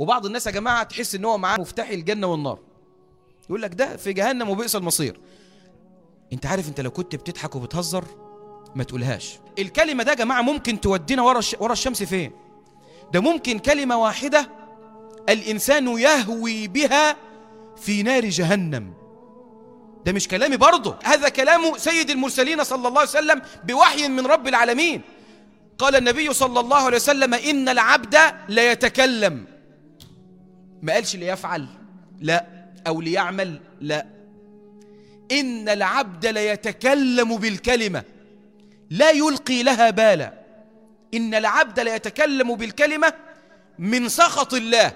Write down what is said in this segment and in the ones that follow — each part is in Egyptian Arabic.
وبعض الناس يا جماعة تحس ان هو معاه مفتاح الجنة والنار يقول لك ده في جهنم وبئس المصير انت عارف انت لو كنت بتضحك وبتهزر ما تقولهاش الكلمة ده يا جماعة ممكن تودينا ورا الش... ورا الشمس فين ده ممكن كلمة واحدة الإنسان يهوي بها في نار جهنم ده مش كلامي برضه هذا كلام سيد المرسلين صلى الله عليه وسلم بوحي من رب العالمين قال النبي صلى الله عليه وسلم إن العبد لا يتكلم ما قالش ليفعل لا أو ليعمل لا إن العبد ليتكلم بالكلمة لا يلقي لها بالا إن العبد ليتكلم بالكلمة من سخط الله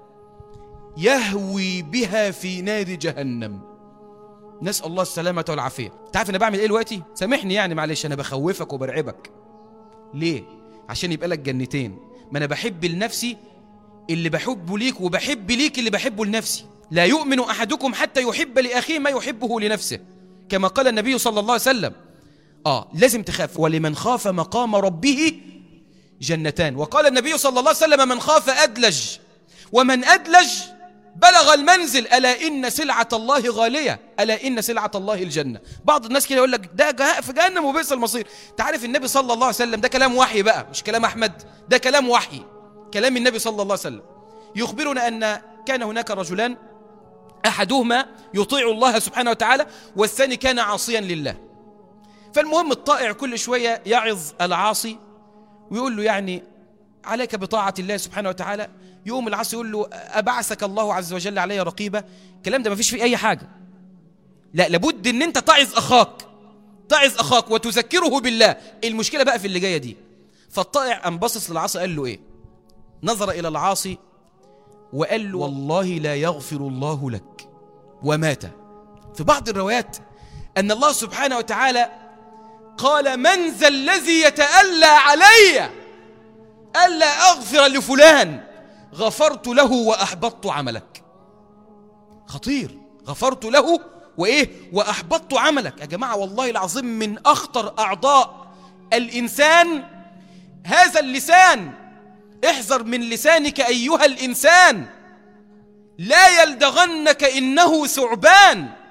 يهوي بها في نار جهنم نسأل الله السلامة والعافية تعرف أنا بعمل إيه دلوقتي؟ سامحني يعني معلش أنا بخوفك وبرعبك ليه؟ عشان يبقى لك جنتين ما أنا بحب لنفسي اللي بحبه ليك وبحب ليك اللي بحبه لنفسي لا يؤمن أحدكم حتى يحب لأخيه ما يحبه لنفسه كما قال النبي صلى الله عليه وسلم آه لازم تخاف ولمن خاف مقام ربه جنتان وقال النبي صلى الله عليه وسلم من خاف أدلج ومن أدلج بلغ المنزل ألا إن سلعة الله غالية ألا إن سلعة الله الجنة بعض الناس كده يقول لك ده جه- في جهنم وبئس المصير تعرف النبي صلى الله عليه وسلم ده كلام وحي بقى مش كلام أحمد ده كلام وحي كلام النبي صلى الله عليه وسلم يخبرنا أن كان هناك رجلان أحدهما يطيع الله سبحانه وتعالى والثاني كان عاصيا لله فالمهم الطائع كل شوية يعظ العاصي ويقول له يعني عليك بطاعة الله سبحانه وتعالى يقوم العاصي يقول له أبعثك الله عز وجل علي رقيبة الكلام ده ما فيش فيه أي حاجة لا لابد ان انت تعظ اخاك تعظ اخاك وتذكره بالله المشكلة بقى في اللي جاية دي فالطائع قام باصص للعاصي قال له ايه نظر الى العاصي وقال له والله لا يغفر الله لك ومات في بعض الروايات ان الله سبحانه وتعالى قال من ذا الذي يتألى علي ألا أغفر لفلان غفرت له وأحبطت عملك خطير غفرت له وإيه وأحبطت عملك يا جماعة والله العظيم من أخطر أعضاء الإنسان هذا اللسان احذر من لسانك أيها الإنسان لا يلدغنك إنه ثعبان